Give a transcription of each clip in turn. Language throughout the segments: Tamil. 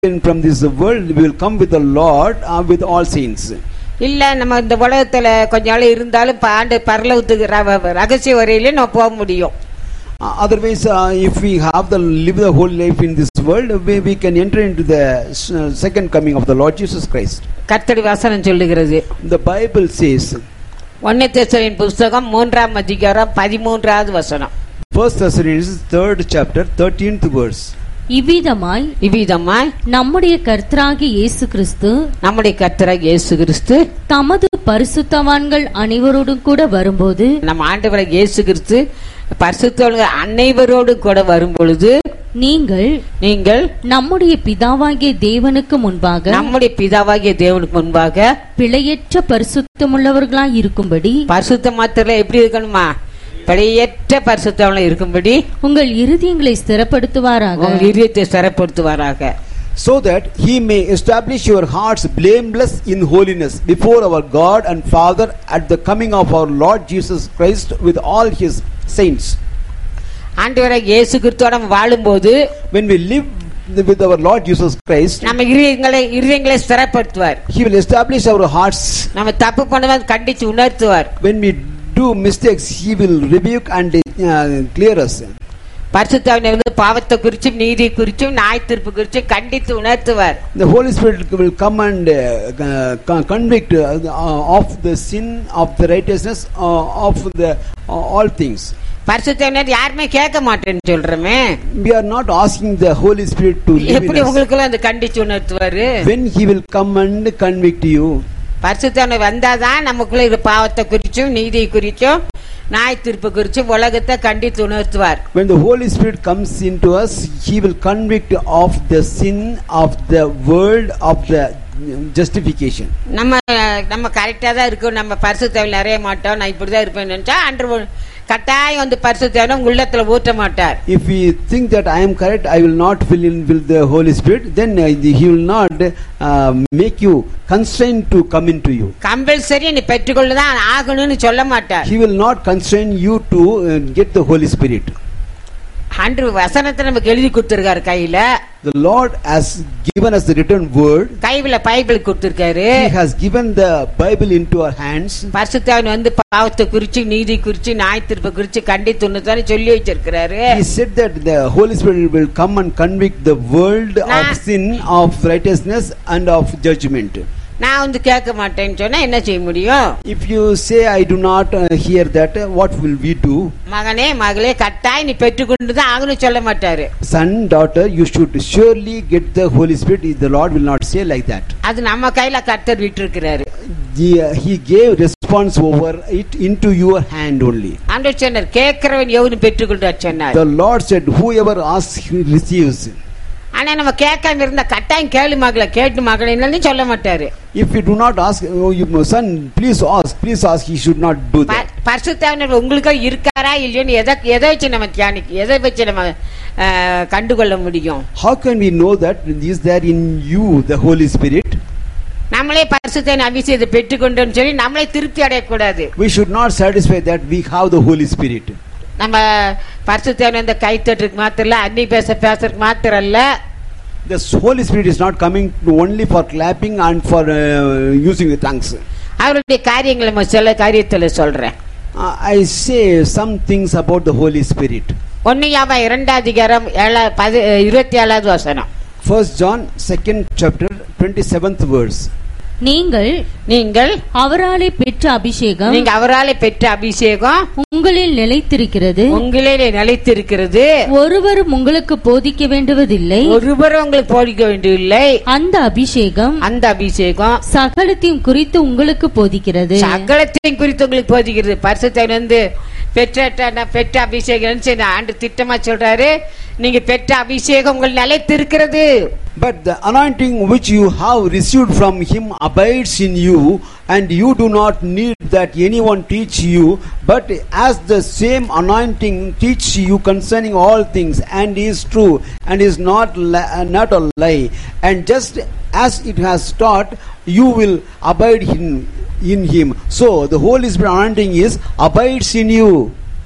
from this world, we will come with the Lord uh, with all saints. இல்ல நம்ம இந்த உலகத்துல கொஞ்ச நாள் இருந்தாலும் இப்ப ஆண்டு பரலவத்துக்கு ர- ரகசிய வரையிலே நம்ம போக முடியும் Uh, otherwise, uh, if we have the live the whole life in this world, we, we can enter into the uh, second coming of the Lord Jesus Christ. கர்த்தடி வசனம் சொல்லுகிறது The Bible says, ஒன்னத்தேசரின் புஸ்தகம் மூன்றாம் அதிகாரம் பதிமூன்றாவது வசனம் First Thessalonians third chapter, thirteenth verse. இவ்விதமாய் இவ்விதமாய் நம்முடைய கர்த்தராகிய இயேசு கிறிஸ்து நம்முடைய கர்த்தராகிய இயேசு கிறிஸ்து தமது பரிசுத்தவான்கள் அனைவரோடும் கூட வரும்போது நம்ம ஆண்டவராக இயேசு கிறிஸ்து பரிசுத்தவர்கள் அனைவரோடு கூட வரும் பொழுது நீங்கள் நீங்கள் நம்முடைய பிதாவாகிய தேவனுக்கு முன்பாக நம்முடைய பிதாவாகிய தேவனுக்கு முன்பாக பிழையற்ற பரிசுத்தமுள்ளவர்களாய் இருக்கும்படி பரிசுத்த மாத்திரம் எப்படி இருக்கணுமா பிழையற்ற பரிசுத்தவளை இருக்கும்படி உங்கள் இருதயங்களை ஸ்திரப்படுத்துவாராக உங்கள் இதயத்தை சிறப்படுத்துவாராக so that he may establish your hearts blameless in holiness before our God and Father at the coming of our Lord Jesus Christ with all his saints. ஆண்டவராக இயேசு கிறிஸ்துவோட நம்ம வாழும்போது When we live with our Lord Jesus Christ, நம்ம இருதயங்களை இருதயங்களை ஸ்திரப்படுத்துவார் he will establish our hearts. நம்ம தப்பு பண்ணுவது கண்டிச்சு உணர்த்துவார் When we do mistakes, he will rebuke and uh, clear us. பரிசுத்தாவினர் வந்து பாவத்தை குறிச்சும் நீதி குறிச்சும் நாய் தீர்ப்பு குறிச்சும் கண்டித்து உணர்த்துவார் The Holy Spirit will come and uh, uh, con- convict uh, uh, of the sin, of the righteousness, uh, of the uh, all things. பரிசுத்தாவினர் யாருமே கேட்க மாட்டேன்னு சொல்றமே We are not asking the Holy Spirit to live எப்படி in us. உங்களுக்குள்ள அந்த கண்டிச்சு உணர்த்துவாரு When He will come and convict you, பரிசுத்தாவினர் வந்தாதான் நமக்குள்ள இது பாவத்தை குறிச்சும் நீதியை குறிச்சும் நாய் தீர்ப்பு குறிச்சும் உலகத்தை கண்டித்து உணர்த்துவார் when the Holy Spirit comes into us, He will convict of the sin of the world of the justification. நம்ம நம்ம கரெக்டா தான் இருக்கும் நம்ம பரிசுத்தாவில் நிறைய மாட்டோம் நான் இப்படிதான் இருப்பேன்னு நினைச்சா அன்று ஒரு கட்டாயம் வந்து பரிசுத்தாவின உங்க உள்ளத்துல ஊற்ற மாட்டார் If we think that I am correct, I will not fill in with the Holy Spirit, then uh, He will not uh, make you constrained to come into you. Compulsory நீ பெற்றுக்கொள்ளதான் ஆகணும்னு சொல்ல மாட்டார் He will not constrain you to uh, get the Holy Spirit. அன்று வசனத்தை நமக்கு எழுதி கொடுத்திருக்காரு கையில The Lord has given us the written word. கைவில பைபிள் கொடுத்திருக்காரு He has given the Bible into our hands. பரிசுத்தாவின் வந்து பாவத்தை குறிச்சு நீதி குறிச்சு நாய் திருப்ப குறிச்சு கண்டித்து உன்னதானே சொல்லி வச்சிருக்கிறாரு He said that the Holy Spirit will come and convict the world of Nah. sin, of righteousness, and of judgment. நான் வந்து கேட்க மாட்டேன்னு சொன்னா என்ன செய்ய முடியும் If you say, I do not uh, hear that, uh, what will we do? மகனே மகளே கட்டாய் நீ பெற்றுக்கொண்டு தான் ஆகணும்னு சொல்ல மாட்டாரு Son, daughter, you should surely get the Holy Spirit. The Lord will not say like that. அது நம்ம கையில கர்த்தர் விட்டிருக்கிறாரு He, uh, he gave response over it into your hand only. ஆண்டவர் சொன்னார் கேட்கிறவன் எவனு பெற்றுக்கொண்டார் சொன்னார் The Lord said, Whoever asks, he receives. ஆனா நம்ம கேட்காம இருந்தா கட்டாயம் கேளு மகளை கேட்டு மகளே சொல்ல மாட்டாரு If you do not ask, oh, you, son, please ask, please ask, he should not do that. பரிசுத்தாவினர் உங்களுக்கு இருக்காரா இல்லையோன்னு எதை எதை வச்சு நம்ம தியானிக்க எதை வச்சு நம்ம அஹ், கண்டுகொள்ள முடியும் How can we know that is there in you the Holy Spirit? நம்மளே பரிசுத்தன் அபிஷேகத்தை பெற்றுக்கொண்டோம்னு சொல்லி நம்மளே திருப்தி அடையக்கூடாது We should not satisfy that we have the Holy Spirit. நம்ம பரிசுத்தேவன் இந்த கைத்தட்டுக்கு மாத்திரம் இல்ல அன்னி பேச பேசுறதுக்கு மாத்திரம் இல்ல The Holy Spirit is not coming only for clapping and for uh, using the tongues. அவருடைய காரியங்களை நம்ம சில காரியத்துல சொல்றேன் Uh, I say some things about the Holy Spirit. ஒன்னையாவா இரண்டாம் அதிகாரம் ஏழா பதி இருபத்தி ஏழாவது வசனம் First John, second chapter, twenty-seventh verse. நீங்கள் நீங்கள் அவராலே பெற்ற அபிஷேகம் நீங்க அவராலே பெற்ற அபிஷேகம் உங்களில் நிலைத்திருக்கிறது உங்களிலே நிலைத்திருக்கிறது ஒருவரும் உங்களுக்கு போதிக்க வேண்டுவதில்லை ஒருவரும் உங்களுக்கு போதிக்க வேண்டியதில்லை அந்த அபிஷேகம் அந்த அபிஷேகம் சகலத்தையும் குறித்து உங்களுக்கு போதிக்கிறது சகலத்தையும் குறித்து உங்களுக்கு போதிக்கிறது பரிசுத்தை வந்து பெற்ற பெற்ற அபிஷேகம் சரி, ஆண்டு திட்டமா சொல்றாரு நீங்க பெற்ற அபிஷேகம் உங்கள் நிலைத்திருக்கிறது But the anointing which you have received from him abides in you, and you do not need that anyone teach you, but as the same anointing teach you concerning all things, and is true, and is not li- uh, not a lie, and just as it has taught, you will abide in in him. So the Holy Spirit anointing is abides in you.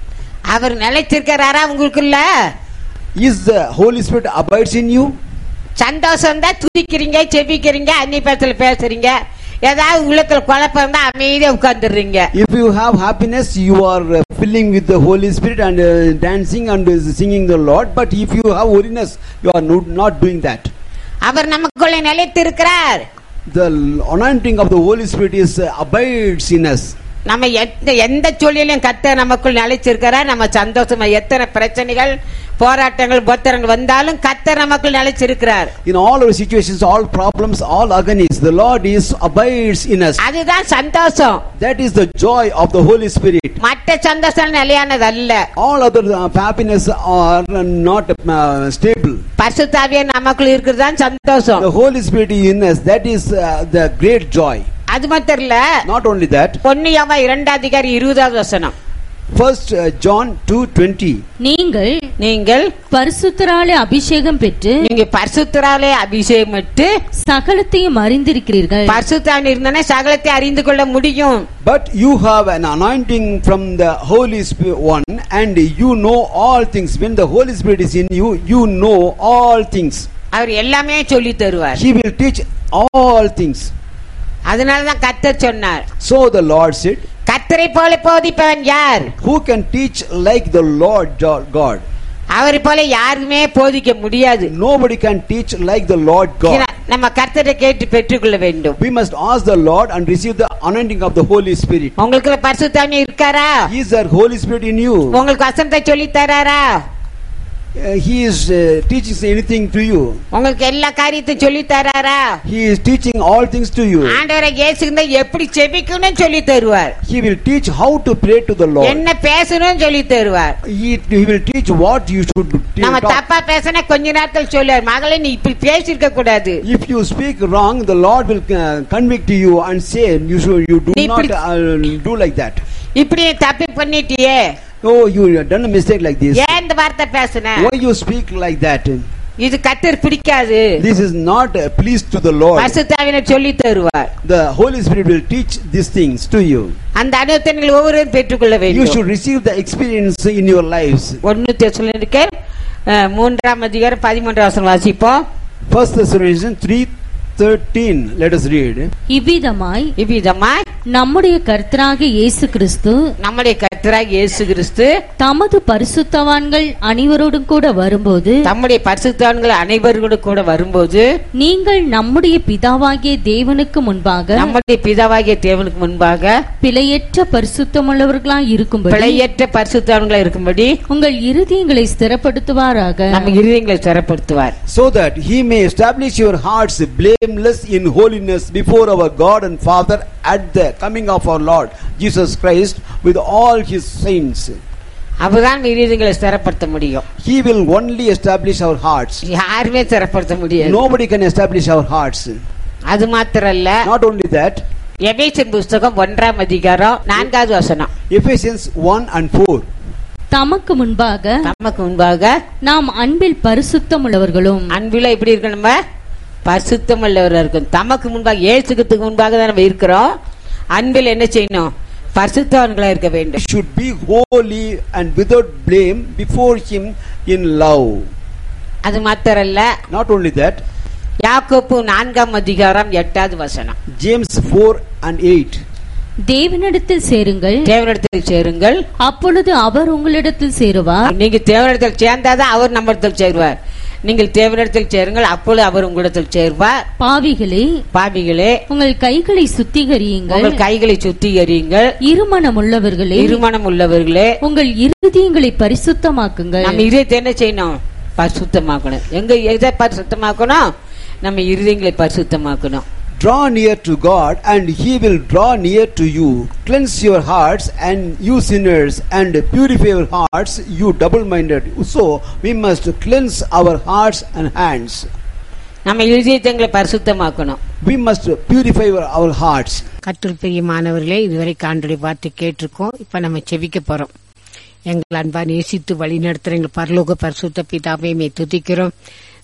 அவர் நிலைத்திருக்கிறாரா உங்களுக்குள்ள Is the Holy Spirit abides in you? சந்தோஷம் தான் துதிக்கிறீங்க செபிக்கிறீங்க அந்நிய பேசல பேசுறீங்க ஏதாவது உள்ளத்துல குழப்பம் தான் அமைதியா உட்கார்ந்துடுறீங்க If you have happiness, you are uh, filling with the Holy Spirit and uh, dancing and uh, singing the Lord. But if you have holiness, you are no- not doing that. அவர் நமக்குள்ள நிலைத்திருக்கிறார் The anointing of the Holy Spirit is uh, abides in us. நம்ம எந்த எந்த சூழ்நிலையும் கத்த நமக்குள் நிலைச்சிருக்கிறார் நம்ம சந்தோஷமா எத்தனை பிரச்சனைகள் போராட்டங்கள் பொத்தரங்கள் வந்தாலும் கத்த நமக்குள் நிலைச்சிருக்கிறார் In all our situations, all problems, all agonies, the Lord is abides in us. அதுதான் சந்தோஷம் That is the joy of the Holy Spirit. மற்ற சந்தோஷம் நிலையானது அல்ல All other uh, happiness are not uh, stable. பரிசுத்தாவிய நமக்குள் இருக்கிறது தான் சந்தோஷம் The Holy Spirit is in us. That is uh, the great joy. அது மாத்திரம் இல்ல Not only that, பொன்னியாவா இரண்டாம் அதிகாரி இருபதாவது வசனம் First uh, John two twenty. நீங்கள் நீங்கள் பரிசுத்தராலே அபிஷேகம் பெற்று நீங்க பரிசுத்தராலே அபிஷேகமிட்டு சகலத்தையும் அறிந்திருக்கிறீர்கள் பரிசுத்தான் இருந்தானே சகலத்தை அறிந்து கொள்ள முடியும் But you have an anointing from the Holy Spirit one, and you know all things. When the Holy Spirit is in you, you know all things. அவர் எல்லாமே சொல்லி தருவார் He will teach all things. அதனாலதான் கத்தர் சொன்னார் So the Lord said, கத்தரை போல போதிப்பவன் யார் Who can teach like the Lord Jo- God? அவரை போல யாருமே போதிக்க முடியாது Nobody can teach like the Lord God. நம்ம கர்த்தரை கேட்டு பெற்றுக்கொள்ள வேண்டும் We must ask the Lord and receive the anointing of the Holy Spirit. உங்களுக்கு பரிசுத்தாமி இருக்காரா Is there Holy Spirit in you? உங்களுக்கு வசனத்தை சொல்லி தராரா Uh, he is uh, teaching anything to you. உங்களுக்கு எல்லா காரியத்தையும் சொல்லி தராரா He is teaching all things to you. ஆண்டவரை இயேசுங்க எப்படி செபிக்கணும்னு சொல்லி தருவார் He will teach how to pray to the Lord. என்ன பேசணும்னு சொல்லி தருவார் He, he will teach what you should நம்ம talk. தப்பா பேசினா கொஞ்ச நேரத்தில் சொல்லுவார் மகளே நீ இப்படி பேசிருக்க கூடாது If you speak wrong, the Lord will uh, convict you and say you should you do நீ not இப்படி- uh, do like that. இப்படி தப்பி பண்ணிட்டியே Oh, you have done a mistake like this. ஏன் இந்த வார்த்தை பேசுன Why you speak like that? இது கத்தர் பிடிக்காது This is not uh, pleased to the Lord. பரிசுத்தாவினர் சொல்லி தருவார் The Holy Spirit will teach these things to you. அந்த அனுபவத்தை ஒவ்வொருவரும் பெற்றுக்கொள்ள You வேண்டும் should receive the experience in your lives. ஒன்னு தெசலோனிக்கர் அஹ், மூன்றாம் அதிகாரம் பதிமூன்றாம் வசனம் வாசிப்போம் First Thessalonians three thirteen. Let us read. இவ்விதமாய் இவ்விதமா நம்முடைய கர்த்தராகிய இயேசு கிறிஸ்து நம்முடைய கர்த்தராக இயேசு கிறிஸ்து தமது பரிசுத்தவான்கள் அனைவரோடும் கூட வரும்போது தம்முடைய பரிசுத்தவான்கள் அனைவரோடு கூட வரும்போது நீங்கள் நம்முடைய பிதாவாகிய தேவனுக்கு முன்பாக நம்முடைய பிதாவாகிய தேவனுக்கு முன்பாக பிழையற்ற பரிசுத்தமுள்ளவர்களாய் இருக்கும்படி பிழையற்ற பரிசுத்தவான்களா இருக்கும்படி உங்கள் இருதயங்களை ஸ்திரப்படுத்துவாராக நம்ம இருதயங்களை சிறப்படுத்துவார் so that he may establish your hearts blameless in holiness before our God and Father at the coming of our Lord Jesus Christ with all his saints. அப்பதான் இருதயங்களை ஸ்திரப்படுத்த முடியும் He will only establish our hearts. யாருமே ஸ்திரப்படுத்த முடியாது Nobody can establish our hearts. அது மாத்திரல்ல Not only that, எபேசியர் புஸ்தகம் ஒன்றாம் அதிகாரம் நான்காவது வசனம் Ephesians 1 and 4. தமக்கு முன்பாக நமக்கு முன்பாக நாம் அன்பில் பரிசுத்தம் உள்ளவர்களும் அன்பில எப்படி இருக்கு நம்ம பரிசுத்தம் உள்ளவராக இருக்கும் தமக்கு முன்பாக ஏசுக்கிறதுக்கு முன்பாக தான் நம்ம இருக்கிறோம் அன்பில் என்ன செய்யணும் பரிசுத்தவான்களா இருக்க வேண்டும் should be holy and without blame before him in love. அது மாத்திரல்ல Not only that, யாக்கோப்பு நான்காம் அதிகாரம் எட்டாவது வசனம் James 4 and 8. தேவனிடத்தில் சேருங்கள் தேவனிடத்தில் சேருங்கள் அப்பொழுது அவர் உங்களிடத்தில் சேருவார் நீங்க தேவனிடத்தில் சேர்ந்தாதான் அவர் நம்ம இடத்தில் சேருவார் நீங்கள் தேவனிடத்தில் சேருங்கள் அப்பொழுது அவர் உங்களிடத்தில் சேருவார் பாவிகளே பாவிகளே உங்கள் கைகளை சுத்திகரியுங்கள் உங்கள் கைகளை சுத்திகரியுங்கள் இருமனம் உள்ளவர்களே இருமணம் உள்ளவர்களே உங்கள் இருதயங்களை பரிசுத்தமாக்குங்கள் நம்ம இதயத்தை என்ன செய்யணும் பரிசுத்தமாக்கணும் எங்க எதை பரிசுத்தமாக்கணும் நம்ம இருதயங்களை பரிசுத்தமாக்கணும் Draw near to God, and He will draw near to you. Cleanse your hearts, and you sinners, and purify your hearts, you double minded. So, we must cleanse our hearts and hands. நம்ம இருதயத்தை பரிசுத்தமாக்கணும் We must purify our- our hearts. கற்றுப்பெரிய மாணவர்களே இதுவரை காண்டொலி பார்த்து கேட்டிருக்கோம் இப்ப நம்ம செவிக்க போறோம் எங்கள் அன்பா நேசித்து வழி நடத்துற எங்கள் பரலோக பரிசுத்த பிதாவை மே துதிக்கிறோம்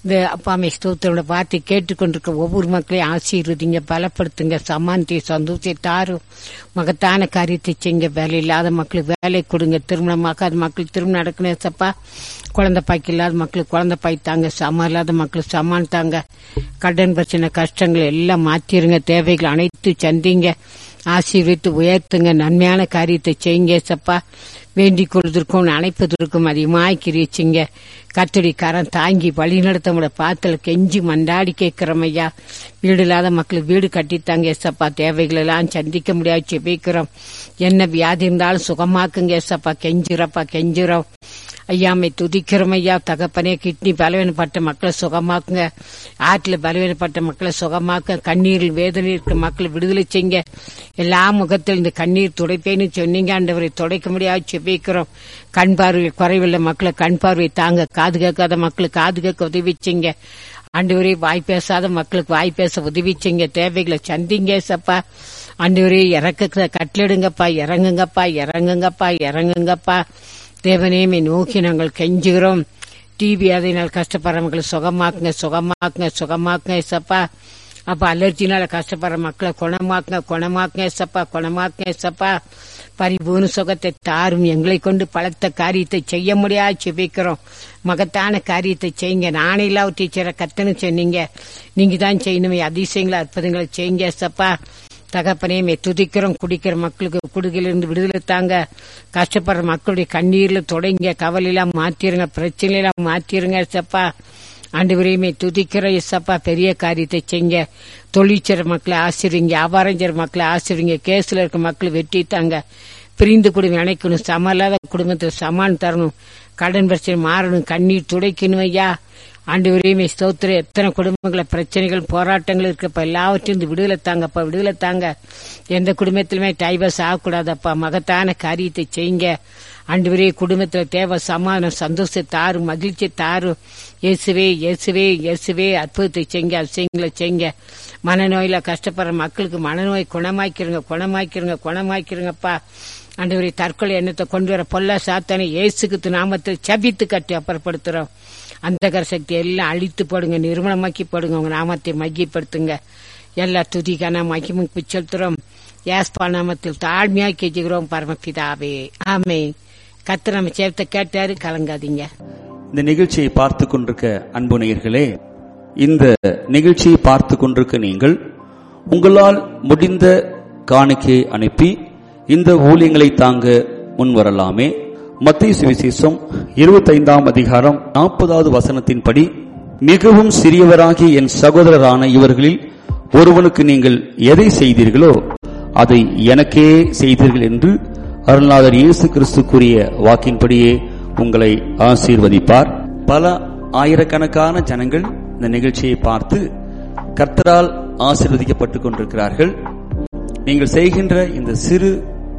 இந்த அப்பாமை ஸ்தோத்திரோட பார்த்து கேட்டுக்கொண்டிருக்க ஒவ்வொரு மக்களையும் ஆசீர்வதிங்க பலப்படுத்துங்க சமாந்தி சந்தோஷத்தை தாரும் மகத்தான காரியத்தை செய்யுங்க வேலை இல்லாத மக்களுக்கு வேலை கொடுங்க திருமணமாகாத மக்களுக்கு திருமணம் நடக்கணும் சப்பா குழந்தை பாய்க்கு இல்லாத மக்களுக்கு குழந்தை பாய் தாங்க சமம் இல்லாத மக்களுக்கு சமான் தாங்க கடன் பிரச்சனை கஷ்டங்கள் எல்லாம் மாத்திருங்க தேவைகள் அனைத்து சந்திங்க ஆசீர்வித்து உயர்த்துங்க நன்மையான காரியத்தை செய்யுங்க சப்பா வேண்டிக் கொள்வதற்கும் அணைப்பதற்கும் அதிகமாய் கிரிச்சிங்க கத்தடி கரம் தாங்கி வழி நடத்தவங்கள பாத்தல கெஞ்சி மண்டாடி கேட்கிறோம் ஐயா வீடு இல்லாத மக்களுக்கு வீடு கட்டித்தாங்க ஏசப்பா தேவைகள் எல்லாம் சந்திக்க முடியாது செபிக்கிறோம் என்ன வியாதி இருந்தாலும் சுகமாக்குங்க ஏசப்பா கெஞ்சிரப்பா கெஞ்சிரோம் ஐயாமை துதிக்கிறோம் ஐயா தகப்பனே கிட்னி பலவீனப்பட்ட மக்களை சுகமாக்குங்க ஆற்றில் பலவீனப்பட்ட மக்களை சுகமாக்க கண்ணீரில் வேதனை இருக்கிற மக்களை விடுதலை செய்யுங்க எல்லா முகத்தில் இந்த கண்ணீர் துடைப்பேன்னு சொன்னீங்க ஆண்டவரை துடைக்க முடியாது செபிக்கிறோம் கண் பார்வை குறைவுள்ள மக்களை கண் பார்வை தாங்க காது கேட்காத மக்களுக்கு காது கேட்க உதவி செய்யுங்க ஆண்டவரே வாய் பேசாத மக்களுக்கு வாய் பேச உதவி செய்யுங்க தேவைகளை சந்திங்க சப்பா ஆண்டவரே இறக்க கட்டளிடுங்கப்பா இறங்குங்கப்பா இறங்குங்கப்பா இறங்குங்கப்பா தேவனேமை நோக்கி நாங்கள் கெஞ்சுகிறோம் டிபி அதனால் கஷ்டப்படுறவங்களை சுகமாக்குங்க சுகமாக்குங்க சுகமாக்குங்க சப்பா அப்ப அலர்ஜினால கஷ்டப்படுற மக்களை குணமாக்குங்க குணமாக்குங்க சப்பா குணமாக்குங்க சப்பா பரிபூர்ண சுகத்தை தாரும் எங்களை கொண்டு பலத்த காரியத்தை செய்ய முடியாது செபிக்கிறோம் மகத்தான காரியத்தை செய்யுங்க நானே இல்லாத டீச்சரை கத்துன்னு சொன்னீங்க நீங்க தான் செய்யணுமே அதிசயங்களை அற்புதங்களை செய்யுங்க சப்பா தகப்பனே மே துதிக்கிறோம் குடிக்கிற மக்களுக்கு குடுகையிலிருந்து விடுதலை தாங்க கஷ்டப்படுற மக்களுடைய கண்ணீர்ல தொடங்க கவலையெல்லாம் மாத்திருங்க பிரச்சனையெல்லாம் மாத்திருங்க சப்பா ஆண்டு விரையுமே துதிக்கிற இசப்பா பெரிய காரியத்தை செய்ங்க தொழிற்சர மக்களை ஆசிரிங்க வியாபாரம் செய்ற மக்களை ஆசிரிங்க கேஸ்ல இருக்க மக்களை வெட்டி தாங்க பிரிந்து குடும்பம் இணைக்கணும் சம இல்லாத குடும்பத்தில் சமான் தரணும் கடன் பிரச்சனை மாறணும் கண்ணீர் துடைக்கணும் ஐயா ஆண்டு வரையுமே ஸ்தோத்திரம் எத்தனை குடும்பங்கள பிரச்சனைகள் போராட்டங்கள் இருக்கப்ப எல்லாவற்றையும் இந்த விடுதலை தாங்கப்பா விடுதலை தாங்க எந்த குடும்பத்திலுமே டைவர்ஸ் ஆகக்கூடாதப்பா மகத்தான காரியத்தை செய்யுங்க ஆண்டு வரைய குடும்பத்துல தேவை சமாதானம் சந்தோஷத்தை தாரு மகிழ்ச்சி தாரு இயேசுவே இயேசுவே இயேசுவே அற்புதத்தை செய்யுங்க அதிசயங்களை செய்யுங்க மனநோயில கஷ்டப்படுற மக்களுக்கு மனநோய் குணமாக்கிறங்க குணமாக்கிறங்க குணமாக்கிறங்கப்பா ஆண்டவரை தற்கொலை எண்ணத்தை கொண்டு வர பொல்ல சாத்தானை இயேசுக்கு நாமத்தில் சபித்து கட்டி அப்புறப்படுத்துறோம் அந்த சக்தி எல்லாம் அழித்து போடுங்க நிர்மலமாக்கி போடுங்க உங்க நாமத்தை மையப்படுத்துங்க எல்லா துதிக்கான மகிமுக்கு செலுத்துறோம் யாஸ்பா நாமத்தில் தாழ்மையாக கெஞ்சுகிறோம் பரமபிதாவே ஆமே கத்து நம்ம சேர்த்த கேட்டாரு கலங்காதீங்க இந்த நிகழ்ச்சியை பார்த்து கொண்டிருக்க அன்பு நேயர்களே இந்த நிகழ்ச்சியை பார்த்து கொண்டிருக்க நீங்கள் உங்களால் முடிந்த காணிக்கையை அனுப்பி இந்த ஊழியங்களை தாங்க முன்வரலாமே மத்திய சுவிசேஷம் இருபத்தைந்தாம் அதிகாரம் நாற்பதாவது வசனத்தின்படி மிகவும் சிறியவராகிய என் சகோதரரான இவர்களில் ஒருவனுக்கு நீங்கள் எதை செய்தீர்களோ அதை எனக்கே செய்தீர்கள் என்று அருள்நாதர் இயேசு கிறிஸ்து கூறிய வாக்கின்படியே உங்களை ஆசீர்வதிப்பார் பல ஆயிரக்கணக்கான ஜனங்கள் இந்த நிகழ்ச்சியை பார்த்து கர்த்தரால் ஆசீர்வதிக்கப்பட்டுக் கொண்டிருக்கிறார்கள் நீங்கள் செய்கின்ற இந்த சிறு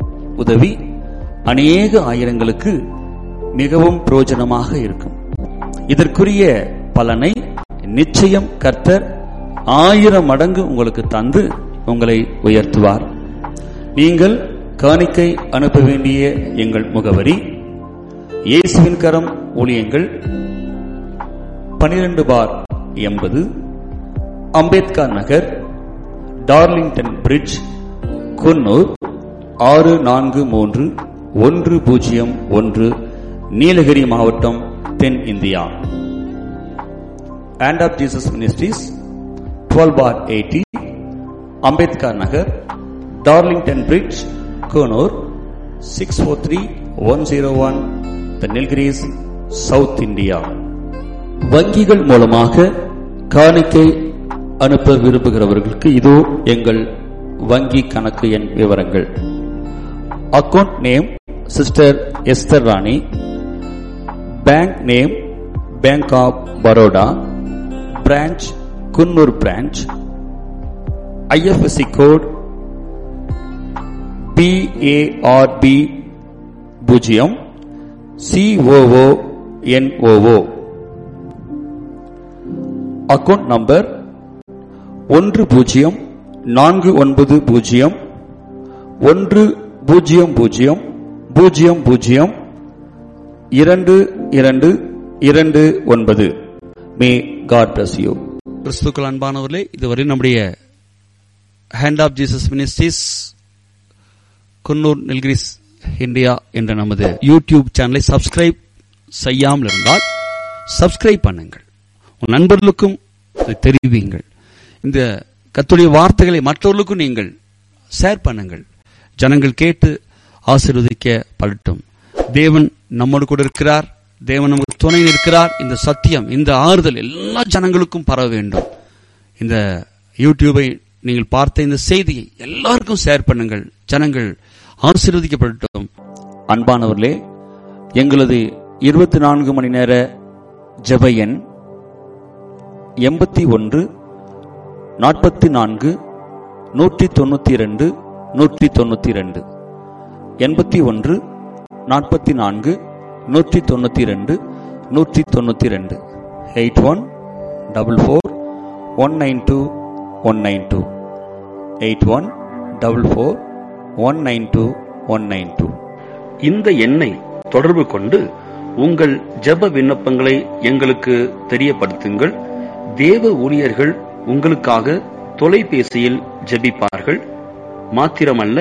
உதவி அநேக ஆயிரங்களுக்கு மிகவும் பிரயோஜனமாக இருக்கும் இதற்குரிய பலனை நிச்சயம் கர்த்தர் ஆயிரம் மடங்கு உங்களுக்கு தந்து உங்களை உயர்த்துவார் நீங்கள் காணிக்கை அனுப்ப வேண்டிய எங்கள் முகவரி இயேசுவின் கரம் ஊழியங்கள் பனிரெண்டு பார் எண்பது அம்பேத்கர் நகர் டார்லிங்டன் பிரிட்ஜ் குன்னூர் ஆறு நான்கு மூன்று ஒன்று பூஜ்ஜியம் ஒன்று நீலகிரி மாவட்டம் தென் India and of Jesus ministries twelve bar eighty Ambedkar Nagar Darlington bridge Coonoor six four three one zero one the Nilgiris south India வங்கிகள் மூலமாக காணிக்கை அனுப்ப விரும்புகிறவர்களுக்கு இதோ எங்கள் வங்கி கணக்கு எண் விவரங்கள் account name sister Esther Rani bank name bank of Baroda branch Coonoor branch I F S C code B A R B பூஜ்ஜியம் சிஓஓ என்ஓஓ அக்கவுண்ட் நம்பர் ஒன்று பூஜ்ஜியம் நான்கு ஒன்பது பூஜ்ஜியம் ஒன்று பூஜ்ஜியம் பூஜ்ஜியம் பூஜ்ஜியம் பூஜ்ஜியம் இரண்டு இரண்டு இரண்டு ஒன்பது மே காட் bless யூ கிறிஸ்துக்கள் அன்பானவர்களே இதுவரை நம்முடைய hand of Jesus ministries Coonoor Nilgiris India என்ற நமது யூடியூப் சேனலை சப்ஸ்கிரைப் செய்யாமல் இருந்தால் சப்ஸ்கிரைப் பண்ணுங்கள் உன் நண்பர்களுக்கும் இதை தெரிவியுங்கள் இந்த கத்துடைய வார்த்தைகளை மற்றவர்களுக்கும் நீங்கள் ஷேர் பண்ணுங்கள் ஜனங்கள் கேட்டு ஆசீர்வதிக்க படட்டும் தேவன் நம்மோடு கூட இருக்கிறார் தேவன் நமக்கு துணை நிற்கிறார் இந்த சத்தியம் இந்த ஆறுதல் எல்லா ஜனங்களுக்கும் பரவ வேண்டும் இந்த யூடியூபை நீங்கள் பார்த்த இந்த செய்தியை எல்லாருக்கும் ஷேர் பண்ணுங்கள் ஜனங்கள் ஆசீர்வதிக்கப்படட்டும் அன்பானவர்களே எங்களது இருபத்தி நான்கு மணி நேர ஜெப எண் எண்பத்தி ஒன்று நாற்பத்தி நான்கு நூற்றி தொண்ணூற்றி ரெண்டு நூற்றி தொண்ணூற்றி ரெண்டு எண்பத்தி ஒன்று நாற்பத்தி நான்கு நூற்றி தொண்ணூற்றி ரெண்டு நூற்றி தொண்ணூற்றி ரெண்டு eight one double four one nine two one nine two eight one double four one nine two one nine two இந்த எண்ணை தொடர்பு கொண்டு உங்கள் ஜெப விண்ணப்பங்களை எங்களுக்கு தெரியப்படுத்துங்கள் தேவ ஊழியர்கள் உங்களுக்காக தொலைபேசியில் ஜெபிப்பார்கள் மாத்திரமல்ல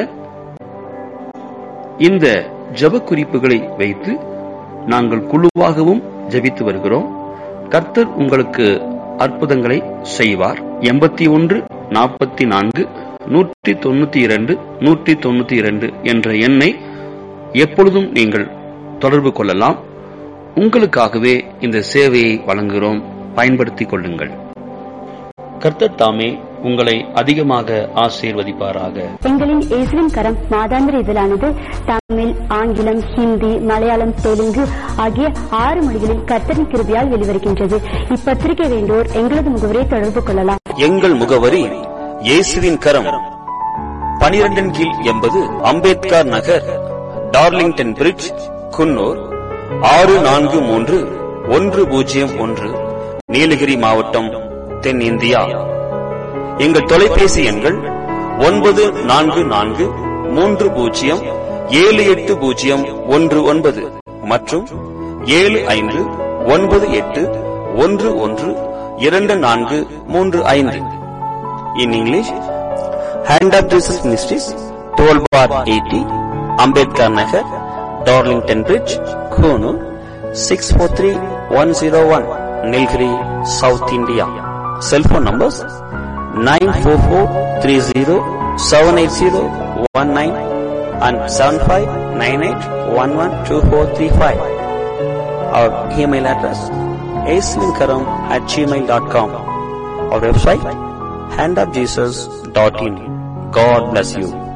இந்த ஜெப குறிப்புகளை வைத்து நாங்கள் குழுவாகவும் ஜெபித்து வருகிறோம் கர்த்தர் உங்களுக்கு அற்புதங்களை செய்வார் எண்பத்தி ஒன்று நாற்பத்தி நான்கு நூற்றி தொண்ணூத்தி இரண்டு நூற்றி தொண்ணூத்தி இரண்டு என்ற எண்ணை எப்பொழுதும் நீங்கள் தொடர்பு கொள்ளலாம் உங்களுக்காகவே இந்த சேவையை வழங்குகிறோம் பயன்படுத்திக் கொள்ளுங்கள் கர்த்தர் தாமே உங்களை அதிகமாக ஆசீர்வதிப்பாராக எங்களின் இஸ்லிம் கரம் மாதாந்திர இதழானது தமிழ் ஆங்கிலம் ஹிந்தி மலையாளம் தெலுங்கு ஆகிய ஆறு மொழிகளில் கர்த்தரின் கிருபியால் வெளிவருகின்றது இப்பத்திரிகை வேண்டோர் எங்களது முகவரை தொடர்பு கொள்ளலாம் எங்கள் முகவரி இயேசுவின் கரம் பனிரெண்டின் கீழ் எண்பது அம்பேத்கர் நகர் டார்லிங்டன் பிரிட்ஜ் குன்னூர் ஆறு நான்கு மூன்று ஒன்று பூஜ்ஜியம் ஒன்று நீலகிரி மாவட்டம் தென் இந்தியா எங்கள் தொலைபேசி எண்கள் ஒன்பது நான்கு நான்கு மூன்று பூஜ்ஜியம் ஏழு எட்டு பூஜ்ஜியம் ஒன்று ஒன்பது மற்றும் ஏழு ஐந்து ஒன்பது எட்டு ஒன்று ஒன்று இரண்டு நான்கு மூன்று ஐந்து in English hand of Jesus ministries twelve bar eighty Ambedkar Nagar Darlington bridge Coonoor six four three one zero one Nilgiri south India cellphone numbers nine four four three zero seven eight zero one nine and seven five nine eight one one two four three five our email address ஏஸ்லின்கரம் at Gmail dot com our website handofjesus.in. God bless you.